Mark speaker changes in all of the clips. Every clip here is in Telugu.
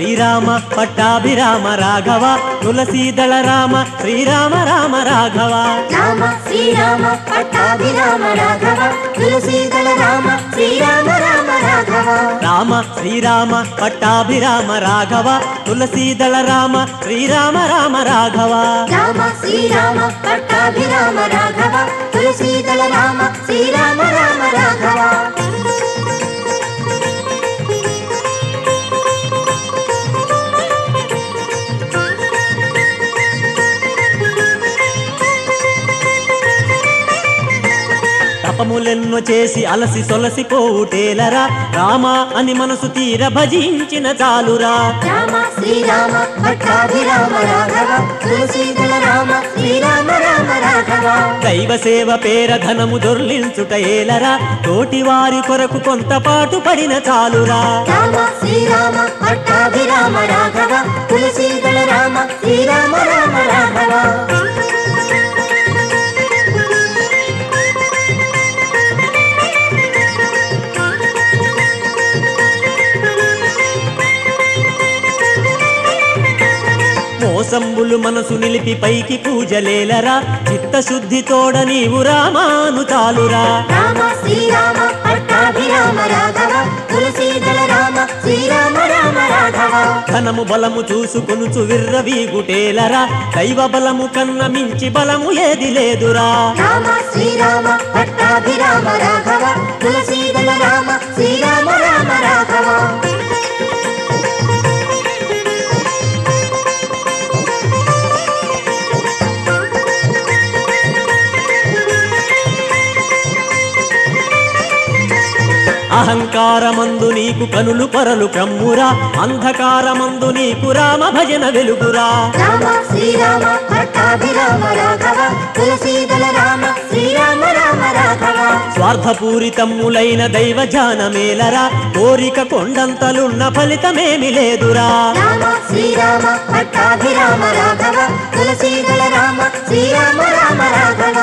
Speaker 1: శ్రీరామ పట్టాభిరామ రాఘవ తులసీదళ రామ శ్రీరామ రామ రాఘవ
Speaker 2: రామ శ్రీరామ పట్టాభిరామ రాఘవ తులసీదళ రామ శ్రీరామ రామ రాఘవ
Speaker 1: రామ శ్రీరామ పట్టాభిరామ రాఘవ తులసీదళ రామ శ్రీరామ రామ రాఘవ
Speaker 2: రామ శ్రీరామ పట్టాభిరామ రాఘవ తులసీదళ రామ శ్రీరామ రామ రాఘవ
Speaker 1: తపములెన్నో చేసి అలసి సొలసిపోవుటేలరా రామ అని మనసు తీర భజించిన చాలురా
Speaker 2: రామ శ్రీరామ పట్టాభిరామ రాఘవ తులసీదళ రామ శ్రీరామ రామ రాఘవ
Speaker 1: దైవ సేవ పేర ధనము దొర్లించుట ఏలరా తోటి వారి కొరకు కొంత పాటు పడిన చాలురా
Speaker 2: రామ శ్రీరామ పట్టాభిరామ రాఘవ తులసీదళ రామ శ్రీరామ రామ రాఘవ
Speaker 1: మోసంబులు మనసు నిలిపి పైకి పూజలేలరా చిత్తశుద్ధి తోడ నీవు రామాను చాలురా
Speaker 2: రామ శ్రీరామ పట్టాభిరామ రాఘవ తులసీదళ రామ శ్రీరామ రామ రాఘవ
Speaker 1: ధనము బలము చూసుకొనుచు విర్రవీగుటేలరా దైవ బలము కన్న మించి బలము ఏది లేదురా
Speaker 2: రామ శ్రీరామ పట్టాభిరామ రాఘవ తులసీదళ రామ శ్రీరామ రామ రాఘవ
Speaker 1: అహంకారమందు నీకు కనులు పరలు కమ్మురా అంధకారమందు నీకు రామ భజన వెలుగురా
Speaker 2: రామ శ్రీరామ పట్టాభిరామ రాఘవ తులసీదళ రామ శ్రీరామ రామ రాఘవ
Speaker 1: స్వార్థపూరితమ్ములైన దైవ ధ్యానమేలరా కోరిక కొండంతలున్న ఫలితమేమి లేదురా
Speaker 2: రామ శ్రీరామ పట్టాభిరామ రాఘవ తులసీదళ రామ శ్రీరామ రామ రాఘవ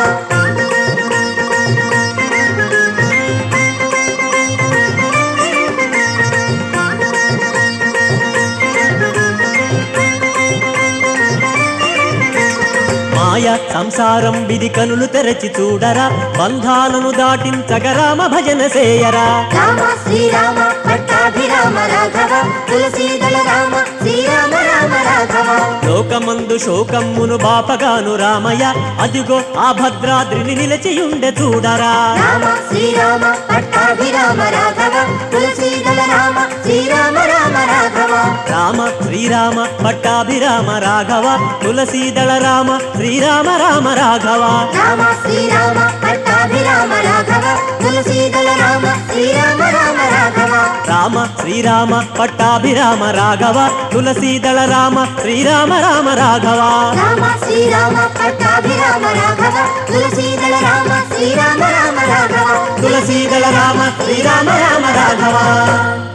Speaker 1: మాయ సంసారం విధి కనులు తెరచి చూడరా బంధాలను దాటించగ రామ భజన సేయరా
Speaker 2: రామ శ్రీరామ పట్టాభిరామ రాఘవ తులసీదళ రామ శ్రీరామ రామ రాఘవ
Speaker 1: లోకమందు శోకమ్మును బాపగాను రామయ్య అదిగో ఆ భద్రాద్రిని నిలచియుండె చూడరా
Speaker 2: రామ శ్రీరామ పట్టాభిరామ రాఘవ తులసీదళ రామ శ్రీరామ రామ రాఘవ
Speaker 1: రామ శ్రీరామ పట్టాభిరామ రాఘవ తులసీదళ రామ శ్రీరామ రామ రాఘవ
Speaker 2: రామ శ్రీరామ పట్టాభిరామ రాఘవ తులసీదళ రామ శ్రీరామ రామ రాఘవ
Speaker 1: రామ శ్రీరామ పట్టాభిరామ రాఘవ తులసీదళ రామ శ్రీరామ రామ రాఘవ
Speaker 2: రామ శ్రీరామ పట్టాభిరామ రాఘవ తులసీదళ రామ శ్రీరామ రామ రాఘవ
Speaker 1: తులసీదళ రామ శ్రీరామ రామ రాఘవ